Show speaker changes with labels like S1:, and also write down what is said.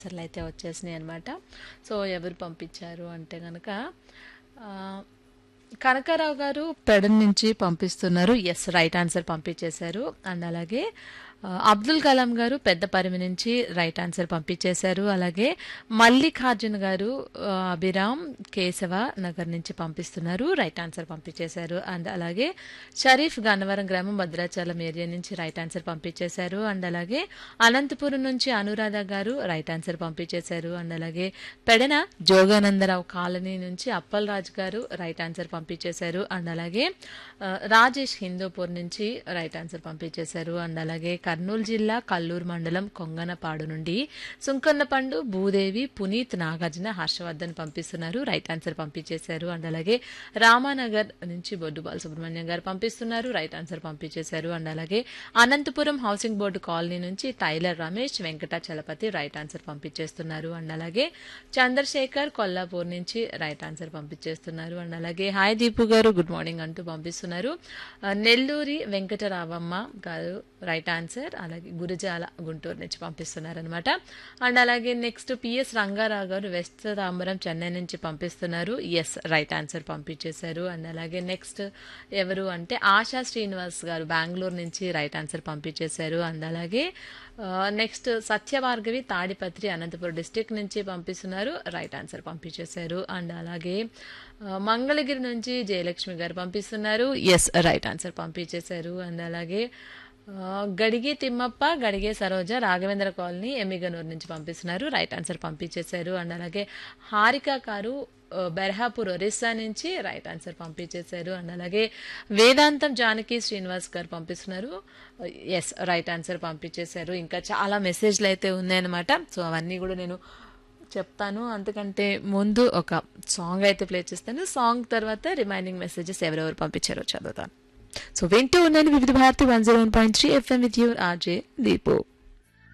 S1: ఆన్సర్లు అయితే వచ్చేసినాయి అనమాట సో ఎవరు పంపించారు అంటే కనుక కనకారావు గారు పెడన్ నుంచి పంపిస్తున్నారు ఎస్ రైట్ ఆన్సర్ పంపించేశారు అండ్ అలాగే ఆ, అబ్దుల్ కలాం గారు పెద్ద పరిమి నుంచి రైట్ ఆన్సర్ పంపించేశారు అలాగే మల్లికార్జున్ గారు ఆ, అభిరామ్ కేశవ నగర్ నుంచి పంపిస్తున్నారు రైట్ ఆన్సర్ పంపించేశారు అండ్ అలాగే షరీఫ్ గన్నవరం గ్రామం భద్రాచలం ఏరియా నుంచి రైట్ ఆన్సర్ పంపించేశారు అండ్ అలాగే అనంతపురం నుంచి అనురాధ గారు రైట్ ఆన్సర్ పంపించేశారు అండ్ అలాగే పెడన జోగానందరావు కాలనీ నుంచి అప్పల్ రాజ్ గారు రైట్ ఆన్సర్ పంపించేశారు అండ్ అలాగే ఆ, రాజేష్ హిందూపూర్ నుంచి రైట్ ఆన్సర్ పంపించేశారు అండ్ అలాగే కర్నూలు జిల్లా కల్లూరు మండలం కొంగనపాడు నుండి సుంకన్నపండు భూదేవి పునీత్ నాగార్జున హర్షవర్ధన్ పంపిస్తున్నారు రైట్ ఆన్సర్ పంపించేశారు అండ్ అలాగే రామానగర్ నుంచి బొడ్డు బాలసుబ్రహ్మణ్యం గారు పంపిస్తున్నారు రైట్ ఆన్సర్ పంపించేశారు అండ్ అలాగే అనంతపురం హౌసింగ్ బోర్డు కాలనీ నుంచి tailor Ramesh Venkata Chalapathi right answer పంపించేస్తున్నారు అండ్ అలాగే చంద్రశేఖర్ కొల్లాపూర్ నుంచి రైట్ ఆన్సర్ పంపించేస్తున్నారు అండ్ అలాగే హాయ్ దీపు గారు గుడ్ మార్నింగ్ అంటూ పంపిస్తున్నారు ఆ, నెల్లూరి వెంకటరావమ్మ గారు రైట్ ఆన్సర్ అలాగే గురజాల గుంటూరు నుంచి పంపిస్తున్నారు అనమాట అండ్ అలాగే నెక్స్ట్ పిఎస్ రంగారావు గారు వెస్ట్ తాంబరం చెన్నై నుంచి పంపిస్తున్నారు ఎస్ రైట్ ఆన్సర్ పంపించేశారు అండ్ అలాగే నెక్స్ట్ ఎవరు అంటే ఆశా శ్రీనివాస్ గారు బెంగళూరు నుంచి రైట్ ఆన్సర్ పంపించేశారు అండ్ అలాగే నెక్స్ట్ సత్యభార్గవి తాడిపత్రి అనంతపురం డిస్టిక్ నుంచి పంపిస్తున్నారు రైట్ ఆన్సర్ పంపించేశారు అండ్ అలాగే ఆ, మంగళగిరి నుంచి జయలక్ష్మి గారు పంపిస్తున్నారు ఎస్ రైట్ ఆన్సర్ పంపించేశారు అండ్ అలాగే ఆ, గడిగే తిమ్మప్ప గడిగే సరోజ రాఘవేంద్ర కాలనీ ఎమ్మిగనూరు నుంచి పంపిస్తున్నారు రైట్ ఆన్సర్ పంపించేశారు అండ్ అలాగే హారిక గారు ఆ, బెర్హాపూర్ ఒరిస్సా నుంచి రైట్ ఆన్సర్ పంపించేశారు అండ్ అలాగే వేదాంతం జానకి శ్రీనివాస్ గారు పంపిస్తున్నారు ఎస్ రైట్ ఆన్సర్ పంపించేశారు ఇంకా చాలా మెసేజ్లు అయితే ఉన్నాయన్నమాట సో అవన్నీ కూడా నేను చెప్తాను అంతకంటే ముందు ఒక సాంగ్ అయితే ప్లే చేస్తాను సాంగ్ తర్వాత రిమైనింగ్ మెసేజెస్ ఎవరెవరు పంపించారో చదువుతాను సో వింటూ ఉన్నాను Vividh Bharati one zero one point three FM with your RJ Deepu